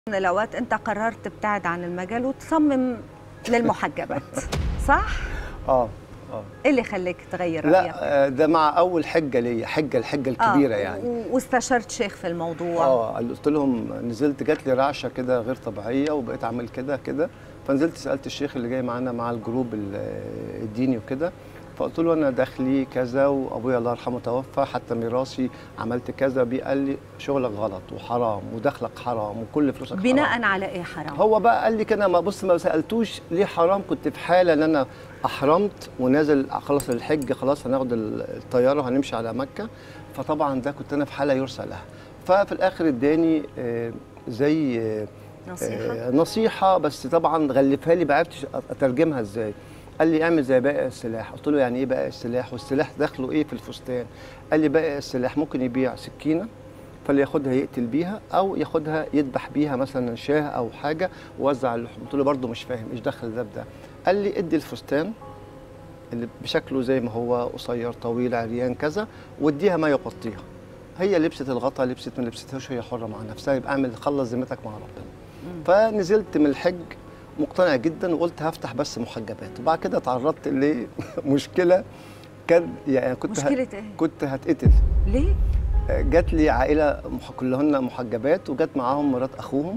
لوقت انت قررت تبتعد عن المجال وتصمم للمحجبات صح؟ اه اه ايه اللي خلاك تغير رايك؟ لا آه، ده مع اول حجه ليا حجه الحجه الكبيره آه. يعني و- واستشرت شيخ في الموضوع اه قلت لهم نزلت جات لي رعشه كده غير طبيعيه وبقيت اعمل كده كده فنزلت سالت الشيخ اللي جاي معانا مع الجروب ال- الديني وكده فقلت له انا دخلي كذا وابويا الله يرحمه توفى حتى ميراثي عملت كذا بيه قال لي شغلك غلط وحرام ودخلك حرام وكل فلوسك حرام بناء على ايه حرام؟ هو بقى قال لي كده ما بص ما سالتوش ليه حرام كنت في حاله ان انا احرمت ونازل خلاص الحج خلاص هناخد الطياره وهنمشي على مكه فطبعا ده كنت انا في حاله يرثى لها ففي الاخر اداني آه، زي آه، نصيحه آه، نصيحه بس طبعا غلفها لي ما عرفتش اترجمها ازاي قال لي اعمل زي بائع السلاح قلت له يعني ايه بائع السلاح والسلاح داخله ايه في الفستان قال لي بائع السلاح ممكن يبيع سكينه فاللي ياخدها يقتل بيها او ياخدها يذبح بيها مثلا شاه او حاجه ووزع اللحوم قلت له برضه مش فاهم ايش دخل ده بده قال لي ادي الفستان اللي بشكله زي ما هو قصير طويل عريان كذا واديها ما يغطيها هي لبست الغطا لبست ما لبستهاش هي حره مع نفسها يبقى اعمل خلص ذمتك مع ربنا فنزلت من الحج مقتنع جدا وقلت هفتح بس محجبات وبعد كده تعرضت لمشكله كان يعني كنت ه- مشكله ايه؟ كنت هتقتل ليه؟ جات لي عائله مح- كلهن محجبات وجات معاهم مرات اخوهم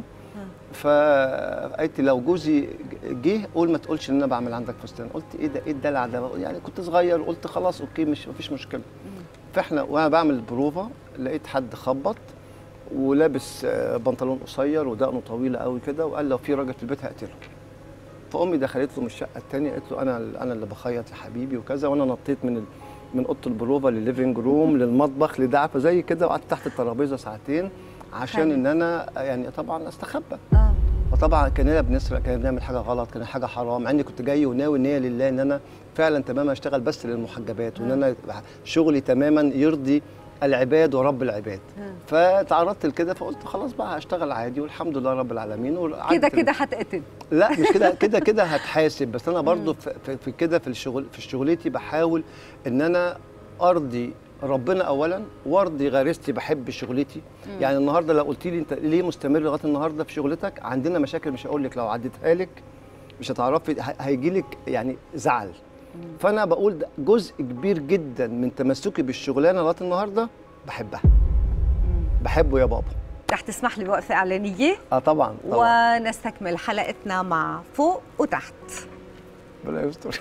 فقالت لي لو جوزي جه قول ما تقولش ان انا بعمل عندك فستان قلت ايه ده ايه الدلع ده يعني كنت صغير قلت خلاص اوكي مش مفيش مشكله فاحنا وانا بعمل البروفه لقيت حد خبط ولابس آه، بنطلون قصير ودقنه طويله قوي كده وقال لو في راجل في البيت هقتله فامي دخلت له من الشقه الثانيه قالت له انا انا اللي بخيط لحبيبي وكذا وانا نطيت من ال... من اوضه البروفه للليفنج روم للمطبخ لدعفه زي كده وقعدت تحت الترابيزه ساعتين عشان حلو. ان انا يعني طبعا استخبى اه فطبعا كاننا بنسرق كنا بنعمل حاجه غلط كان حاجه حرام مع اني كنت جاي وناوي نيه لله ان انا فعلا تماما اشتغل بس للمحجبات وان انا شغلي تماما يرضي العباد ورب العباد فتعرضت لكده فقلت خلاص بقى هشتغل عادي والحمد لله رب العالمين وعدت كده كده هتقتل لا مش كده كده كده هتحاسب بس انا برضو في, في, في كده في الشغل في شغلتي بحاول ان انا ارضي ربنا اولا وارضي غريزتي بحب شغلتي يعني النهارده لو قلت لي انت ليه مستمر لغايه النهارده في شغلتك عندنا مشاكل مش هقول لك لو عديتها لك مش هتعرفي هيجي لك يعني زعل فانا بقول ده جزء كبير جدا من تمسكي بالشغلانه لغايه النهارده بحبها بحبه يا بابا رح تسمح لي بوقفه اعلانيه اه طبعا طبعا ونستكمل حلقتنا مع فوق وتحت ربنا يستر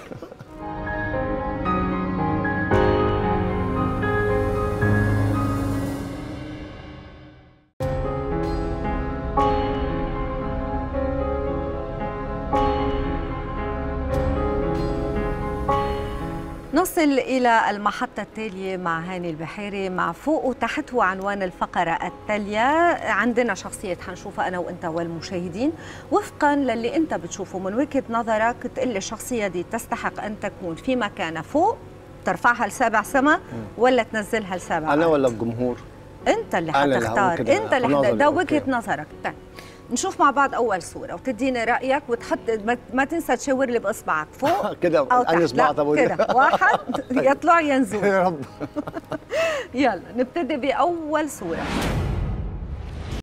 نصل إلى المحطة التالية مع هاني البحيري مع فوق وتحت وعنوان الفقرة التالية عندنا شخصية حنشوفها أنا وأنت والمشاهدين وفقا للي أنت بتشوفه من وجهة نظرك تقول الشخصية دي تستحق أن تكون في مكانها فوق ترفعها لسابع سما ولا تنزلها لسابع انا أرض؟ ولا الجمهور انت اللي أنا اللي حتختار هقول كده. انت اللي نظري. حت... ده وجهه أوكي. نظرك طيب نشوف مع بعض اول صوره وتديني رايك وتحط ما, ما تنسى تشاور لي باصبعك فوق كده او أنهي تحت صباع لا طب كده واحد يطلع ينزل يا رب يلا نبتدي باول صوره